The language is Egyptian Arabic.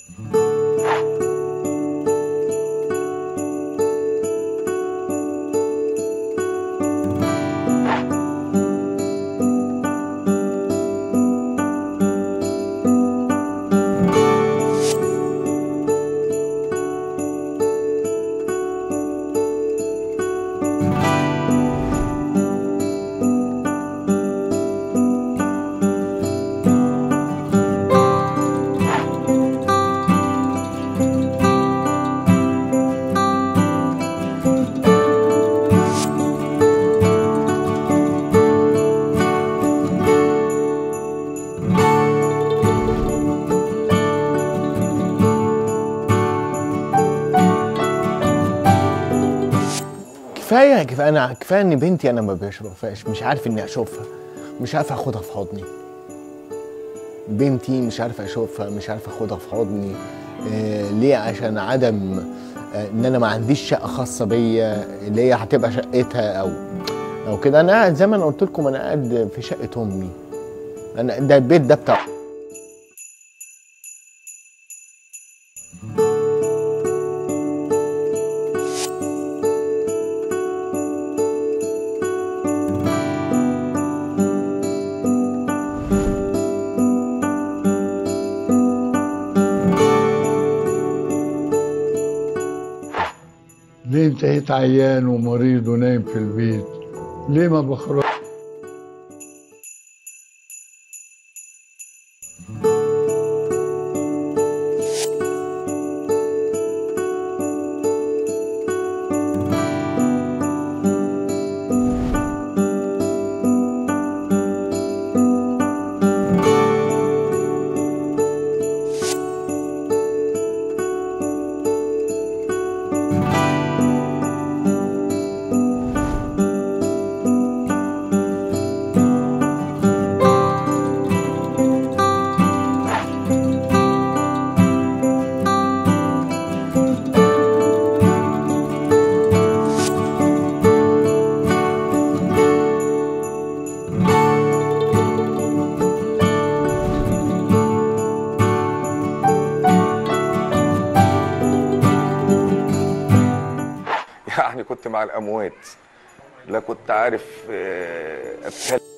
كفايه كفايه انا كفايه ان بنتي انا ما بشوفهاش مش عارف اني اشوفها مش عارف اخدها في حضني بنتي مش عارف اشوفها مش عارف اخدها في حضني آه ليه عشان عدم آه ان انا ما عنديش شقه خاصه بيا اللي هي هتبقى شقتها او او كده انا قاعد زي ما انا قلت لكم انا قاعد في شقه امي انا ده البيت ده بتاع ليه انتهيت عيان ومريض ونايم في البيت ليه ما بخرج يعني كنت مع الاموات لا كنت عارف آه، اتكلم